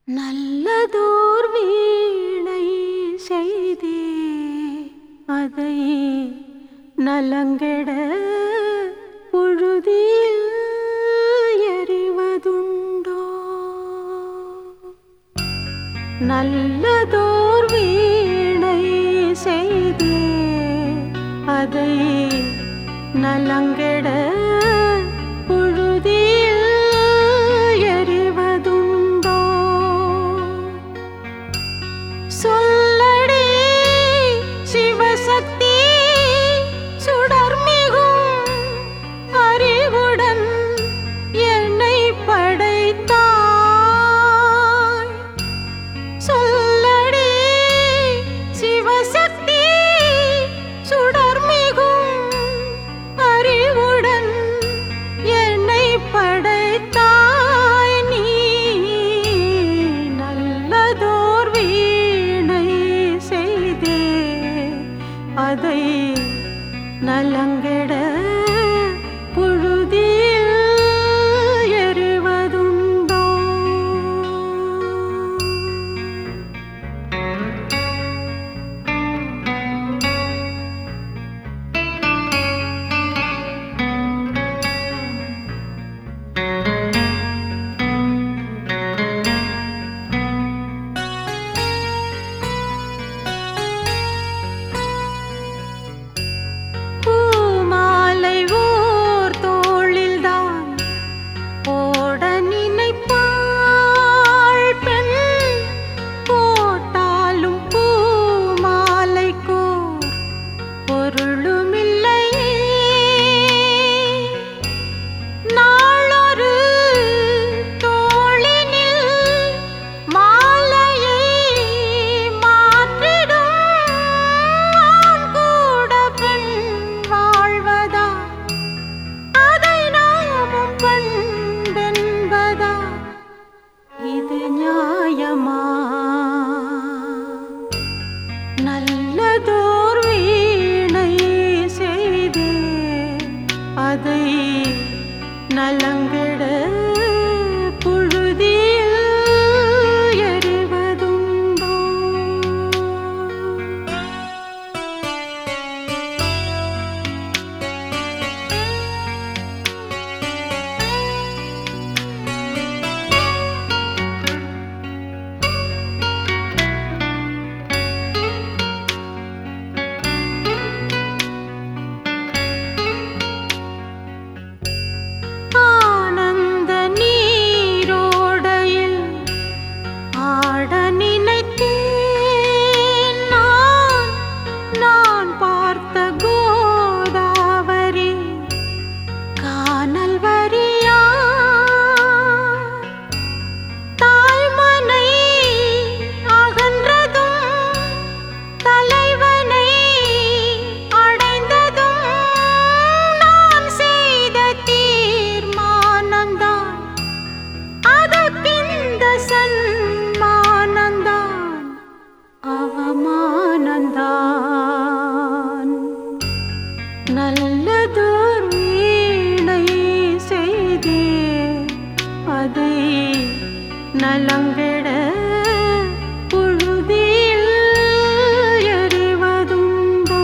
நல்லதோர் வீணை செய்தே அதை நலங்கெட புழுதியில் எறிவதுண்டோ நல்லதோர் வீணை செய்தே அதை நலங்கெட புழுதியில் எறிவதுண்டோ சொல்லடி சிவசக்தி சுடர்மிகும் அறிவுடன் என்னை படைத்தாய் சொல்லடி சிவசக்தி சுடர்மிகும் அறிவுடன் என்னை படைத்தாய் நீ நல்லதோர் வீணை செய்தே அதை நலங்கெட புழுதியில் எறிவதுண்டோ பூமாலை ஓர் தோளில்தான் போட நினைப்பாள் பெண் போட்டாலும் பூமாலைக்கோர் பொருளுமில்லையே நாளொரு தோளினில் மாலையை மாற்றிடும் ஆண் கூட பெண் வாழ்வதா அதை நாமும் பண்பென்பதா இது நியாயமா நல்லதோர் வீணை செய்தே அதை நலங்கெட புழுதியில் எறிவதுண்டோ ஆனந்த நீரோடையில் ஆட நினைத்தேன் நான் நான் பார்த்த கோதாவரி கானல் வரியா தாய்மனை அகன்றதும் தலைவனை அடைந்ததும் நான் செய்த தீர்மானம்தான் அதற்கிந்த சன்மானந்தான் அவமானந்தான் நல்லதோர் வீணை செய்தே அதை நலங்கெட புழுதியில் எறிவதுண்டோ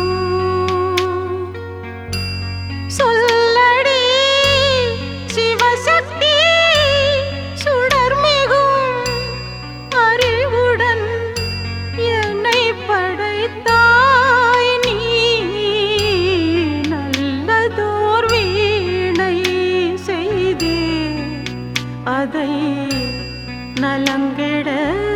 சொல்லடி சிவசக்தி சுடர்மிகும் அறிவுடன் என்னை படைத்தாய் நீ நல்லதோர் வீணை செய்தே அதை நலங்கெட